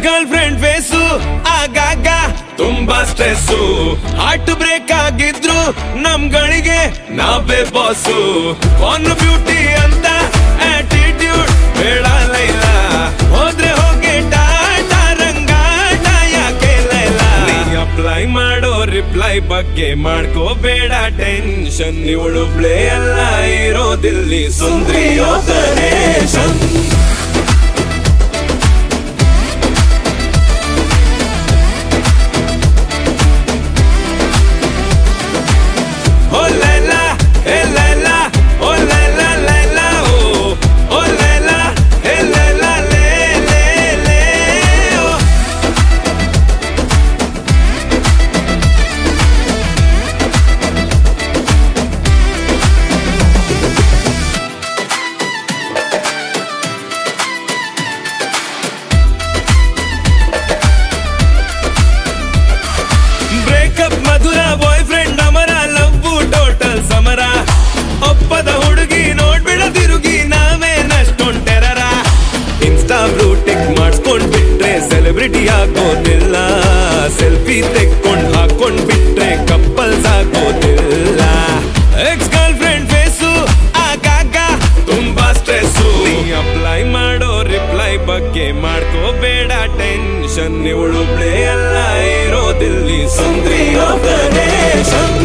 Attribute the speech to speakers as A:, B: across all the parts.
A: Girl friend face ಆಗಾಗ ತುಂಬಾ stress heart break ಆಗಿದ್ರು ನಮ್ಗಳಿಗೆ ನಾವೇ ಬಾಸು ಆನ್ ಬ್ಯೂಟಿ ಅಂತ ಆಟಿಟ್ಯೂಡ್ ಬೇಡ ಲೈಲ ಹೋದ್ರೆ ಹೋಗಿ ಟಾಟಾ ರಂಗಾಟ ಯಾಕೆ ಲೈಲ ನೀ ಅಪ್ಲೈ ಮಾಡೋ ರಿಪ್ಲೈ ಬಗ್ಗೆ ಮಾಡ್ಕೋಬೇಡ ಟೆನ್ಷನ್ ಇವಳು ಪ್ಲೇ ಎಲ್ಲ ಇರೋದಿಲ್ಲಿ ಸುಂದ್ರಿಯೋ Ganeshan Oh la la, eh la la, oh la la la la, oh, oh la la, eh la la le le le, oh. Breakup ಮಧುರ ಬಾಯ್ ಫ್ರೆಂಡ್ ಅಮರ ಲವ್ ಟೋಟಲ್ ಸಮರ ಒಪ್ಪದ ಹುಡುಗಿ ನೋಡ್ಬಿಡ ತಿರುಗಿ ನಾವೇನಷ್ಟೊಂದ್ ಟೆರರ ಇನ್ಸ್ಟಾ ಬ್ಲೂ ಟಿಕ್ ಮಾಡಿಸ್ಕೊಂಡ್ ಬಿಟ್ರೆ ಸೆಲೆಬ್ರಿಟಿ ಆಗೋದಿಲ್ಲ ಸೆಲ್ಫಿ ತೆಕ್ಕೊಂಡ್ ಹಾಕೊಂಡ್ ಬಿಟ್ರೆ ಕಪ್ಪಲ್ಸ್ ಆಗೋದಿಲ್ಲ ಎಕ್ಸ್ ಗರ್ಲ್ ಫ್ರೆಂಡ್ ಫೇಸು ಆಗಾಗ ತುಂಬಾ ಸ್ಟ್ರೆಸ್ಸು ನೀ ಅಪ್ಲೈ ಮಾಡೋ ರಿಪ್ಲೈ ಬಗ್ಗೆ ಮಾಡ್ಕೋಬೇಡ ಟೆನ್ಷನ್ ಇವಳು ಪ್ಲೇ ಎಲ್ಲ ಇರೋದಿಲ್ಲಿ ಸುಂದ್ರಿಯೋ ಗಣೇಶನ್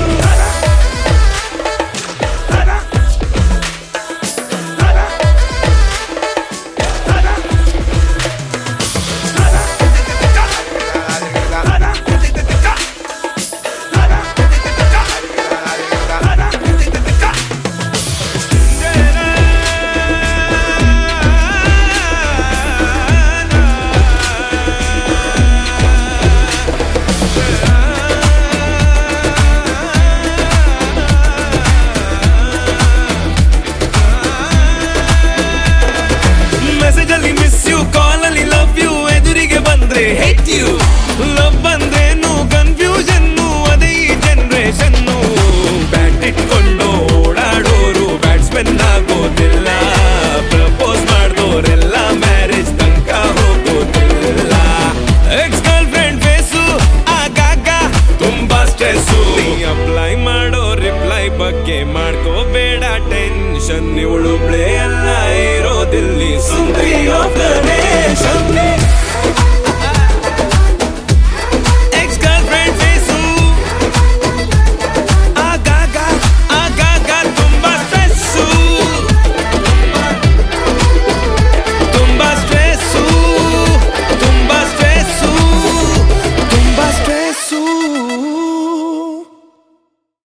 A: ಮೆಸೇಜ್ ಅಲ್ಲಿ ಮಿಸ್ ಯು ಕಾಲ್ ಅಲ್ಲಿ ಲವ್ ಯು ಎದುರಿಗೆ ಬಂದ್ರೆ ಹೇಟ್ ಯು ಲವ್ ಬಂದ್ರೇನು ಕನ್ಫ್ಯೂಷನ್ ಅದೇ ಈ ಜನರೇಷನ್ ಬ್ಯಾಟ್ ಇಟ್ಕೊಂಡು ಓಡಾಡೋರು ಬ್ಯಾಟ್ಸ್ಮನ್ ಆಗೋದಿಲ್ಲ ಪ್ರಪೋಸ್ ಮಾಡಿದೋರೆಲ್ಲ ಮ್ಯಾರೇಜ್ ತನಕ ಹೋಗೋದಿಲ್ಲ ಎಕ್ಸ್ ಗರ್ಲ್ ಫ್ರೆಂಡ್ ಫೇಸು ಆಗಾಗ ತುಂಬಾ ಸ್ಟ್ರೆಸ್ಸು ಅಪ್ಲೈ ಮಾಡೋ ರಿಪ್ಲೈ ಬಗ್ಗೆ ಮಾಡ್ಕೋಬೇಡ ಟೆನ್ಷನ್ ಇವಳು ಪ್ಲೇ ಎಲ್ಲ ಇರೋದಿಲ್ಲಿ ಸುಂದರಿಯೋ ಗಣೇಶನ್